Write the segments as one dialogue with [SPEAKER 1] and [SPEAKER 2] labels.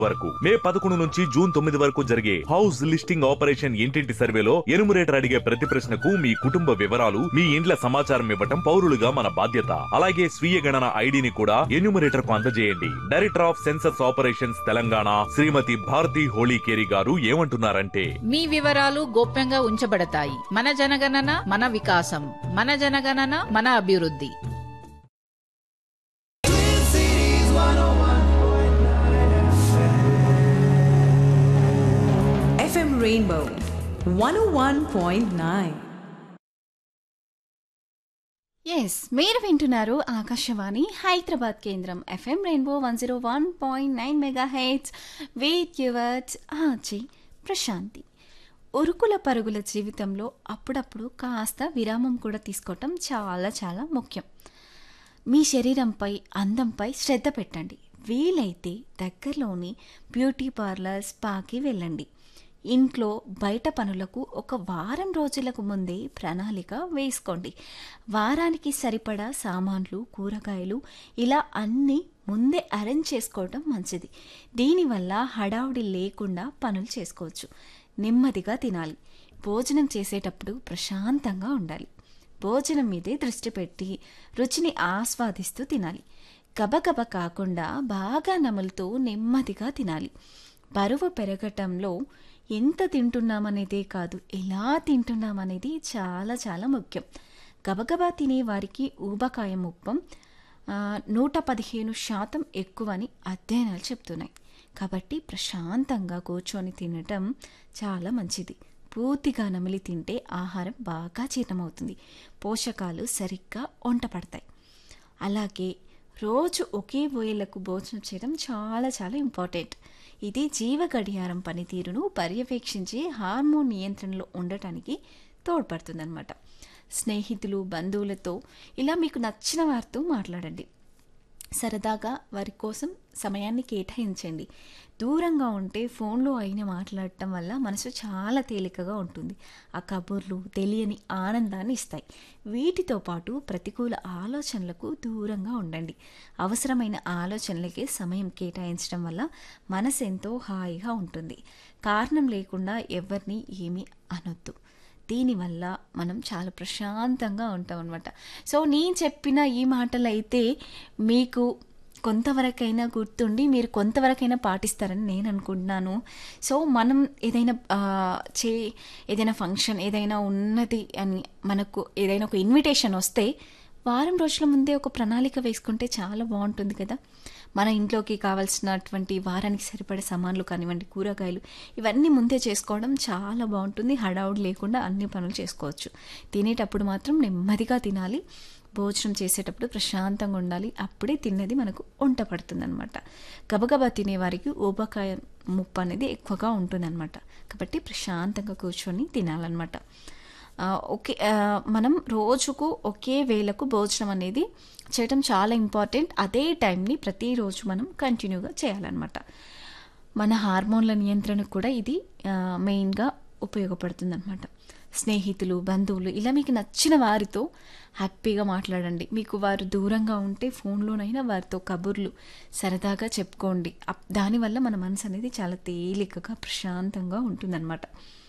[SPEAKER 1] వరకు మే పదకొండు నుంచి జూన్ తొమ్మిది వరకు జరిగే హౌస్ లిస్టింగ్ ఆపరేషన్ ఇంటింటి సర్వేలో ఎనుమరేటర్ అడిగే ప్రతి ప్రశ్నకు మీ కుటుంబ వివరాలు మీ ఇండ్ల సమాచారం ఇవ్వటం పౌరులుగా మన బాధ్యత అలాగే స్వీయ గణన ఐడిని కూడా ఎన్యూమరేటర్ కు అందజేయండి director of census operations Telangana Shrimati Bharati Holikeri గారు ఏమంటున్నారంటే
[SPEAKER 2] మీ వివరాలు గోప్యంగా ఉంచబడతాయి మన జనగణన మన వికాసం మన జనగణన మన అభివృద్ధి
[SPEAKER 3] FM Rainbow 101.9.
[SPEAKER 4] ఎస్ మీరు వింటున్నారు ఆకాశవాణి హైదరాబాద్ కేంద్రం FM rainbow one zero one point nine mega hits with yours Achi Prashanthi ఉరుకుల పరుగుల జీవితంలో అప్పుడప్పుడు కాస్త విరామం కూడా తీసుకోవటం చాలా చాలా ముఖ్యం మీ శరీరంపై అందంపై శ్రద్ధ పెట్టండి వీలైతే దగ్గరలోని బ్యూటీ పార్లర్ స్పాకి వెళ్ళండి ఇంట్లో బయట పనులకు ఒక వారం రోజులకు ముందే ప్రణాళిక వేసుకోండి వారానికి సరిపడా సామాన్లు కూరగాయలు ఇలా అన్నీ ముందే అరేంజ్ చేసుకోవడం మంచిది దీనివల్ల హడావుడి లేకుండా పనులు చేసుకోవచ్చు నెమ్మదిగా తినాలి భోజనం చేసేటప్పుడు ప్రశాంతంగా ఉండాలి భోజనం మీదే దృష్టి పెట్టి రుచిని ఆస్వాదిస్తూ తినాలి గబగబ కాకుండా బాగా నములుతూ నెమ్మదిగా తినాలి బరువు పెరగటంలో ఎంత తింటున్నామనేదే కాదు ఎలా తింటున్నామనేది చాలా చాలా ముఖ్యం గబగబా తినే వారికి ఊబకాయం ఉప్పం ఆ, నూట పదిహేను శాతం ఎక్కువని అధ్యయనాలు చెప్తున్నాయి కాబట్టి ప్రశాంతంగా కూర్చొని తినటం చాలా మంచిది పూర్తిగా నమిలి తింటే ఆహారం బాగా జీర్ణమవుతుంది పోషకాలు సరిగ్గా వంట పడతాయి అలాగే రోజు ఒకే వేళకు భోజనం చేయడం చాలా చాలా ఇంపార్టెంట్ ఇది జీవ గడియారం పనితీరును పర్యవేక్షించి హార్మోన్ నియంత్రణలో ఉండటానికి తోడ్పడుతుందన్నమాట స్నేహితులు బంధువులతో ఇలా మీకు నచ్చిన వారితో మాట్లాడండి సరదాగా వారి కోసం సమయాన్ని కేటాయించండి దూరంగా ఉంటే ఫోన్లో అయినా మాట్లాడటం వల్ల మనసు చాలా తేలికగా ఉంటుంది ఆ కబుర్లు తెలియని ఆనందాన్ని ఇస్తాయి వీటితో పాటు ప్రతికూల ఆలోచనలకు దూరంగా ఉండండి అవసరమైన ఆలోచనలకే సమయం కేటాయించడం వల్ల మనసు ఎంతో హాయిగా ఉంటుంది కారణం లేకుండా ఎవరిని ఏమీ అనొద్దు దీనివల్ల మనం చాలా ప్రశాంతంగా ఉంటాం అనమాట సో నేను చెప్పిన ఈ మాటలు అయితే మీకు కొంతవరకైనా గుర్తుండి మీరు కొంతవరకైనా పాటిస్తారని నేను అనుకుంటున్నాను సో మనం ఏదైనా ఆ, చే ఏదైనా ఫంక్షన్ ఏదైనా ఉన్నది అని మనకు ఏదైనా ఒక ఇన్విటేషన్ వస్తే వారం రోజుల ముందే ఒక ప్రణాళిక వేసుకుంటే చాలా బాగుంటుంది కదా మన ఇంట్లోకి కావాల్సినటువంటి వారానికి సరిపడే సామాన్లు కానివ్వండి కూరగాయలు ఇవన్నీ ముందే చేసుకోవడం చాలా బాగుంటుంది హడావుడి లేకుండా అన్ని పనులు చేసుకోవచ్చు తినేటప్పుడు మాత్రం నెమ్మదిగా తినాలి భోజనం చేసేటప్పుడు ప్రశాంతంగా ఉండాలి అప్పుడే తిన్నది మనకు వంట పడుతుంది అనమాట గబగబా తినేవారికి ఊబకాయ ముప్పు అనేది ఎక్కువగా ఉంటుందన్నమాట కాబట్టి ప్రశాంతంగా కూర్చొని తినాలన్నమాట ఆ, ఒకే ఆ, మనం రోజుకు ఒకే వేళకు భోజనం అనేది చేయడం చాలా ఇంపార్టెంట్ అదే టైంని ప్రతిరోజు మనం కంటిన్యూగా చేయాలన్నమాట మన హార్మోన్ల నియంత్రణకు కూడా ఇది ఆ, మెయిన్గా ఉపయోగపడుతుంది అనమాట స్నేహితులు బంధువులు ఇలా మీకు నచ్చిన వారితో హ్యాపీగా మాట్లాడండి మీకు వారు దూరంగా ఉంటే ఫోన్లోనైనా వారితో కబుర్లు సరదాగా చెప్పుకోండి అప్- దానివల్ల మన మనసు అనేది చాలా తేలికగా ప్రశాంతంగా ఉంటుందన్నమాట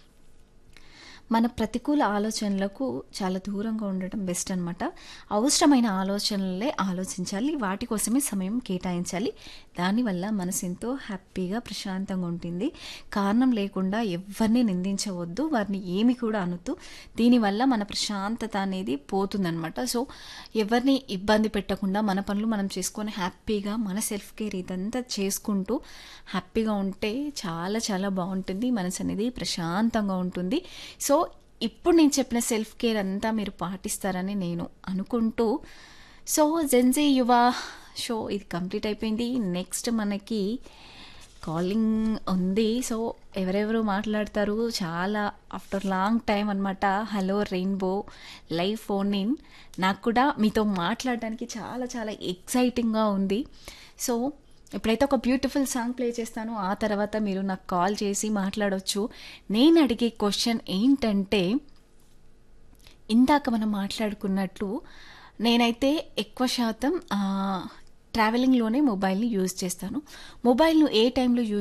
[SPEAKER 4] మన ప్రతికూల ఆలోచనలకు చాలా దూరంగా ఉండటం బెస్ట్ అనమాట అవసరమైన ఆలోచనలే ఆలోచించాలి వాటి కోసమే సమయం కేటాయించాలి దానివల్ల మనసు ఎంతో హ్యాపీగా ప్రశాంతంగా ఉంటుంది కారణం లేకుండా ఎవరిని నిందించవద్దు వారిని ఏమి కూడా అనొద్దు దీనివల్ల మన ప్రశాంతత అనేది పోతుందన్నమాట సో ఎవరిని ఇబ్బంది పెట్టకుండా మన పనులు మనం చేసుకొని హ్యాపీగా మన సెల్ఫ్ కేర్ ఇదంతా చేసుకుంటూ హ్యాపీగా ఉంటే చాలా చాలా బాగుంటుంది మనసు అనేది ప్రశాంతంగా ఉంటుంది సో ఇప్పుడు నేను చెప్పిన సెల్ఫ్ కేర్ అంతా మీరు పాటిస్తారని నేను అనుకుంటూ సో జెన్జీ యువ షో ఇది కంప్లీట్ అయిపోయింది నెక్స్ట్ మనకి కాలింగ్ ఉంది సో ఎవరెవరు మాట్లాడతారు చాలా ఆఫ్టర్ లాంగ్ టైం అనమాట hello rainbow live phone in నాకు కూడా మీతో మాట్లాడడానికి చాలా చాలా ఎక్సైటింగ్గా ఉంది సో ఇప్పుడైతే ఒక బ్యూటిఫుల్ సాంగ్ ప్లే చేస్తాను ఆ తర్వాత మీరు నాకు కాల్ చేసి మాట్లాడవచ్చు నేను అడిగే క్వశ్చన్ ఏంటంటే ఇందాక మనం మాట్లాడుకున్నట్లు నేనైతే ఎక్కువ శాతం ట్రావెలింగ్లోనే మొబైల్ని యూజ్ చేస్తాను మొబైల్ను ఏ టైంలో యూజ్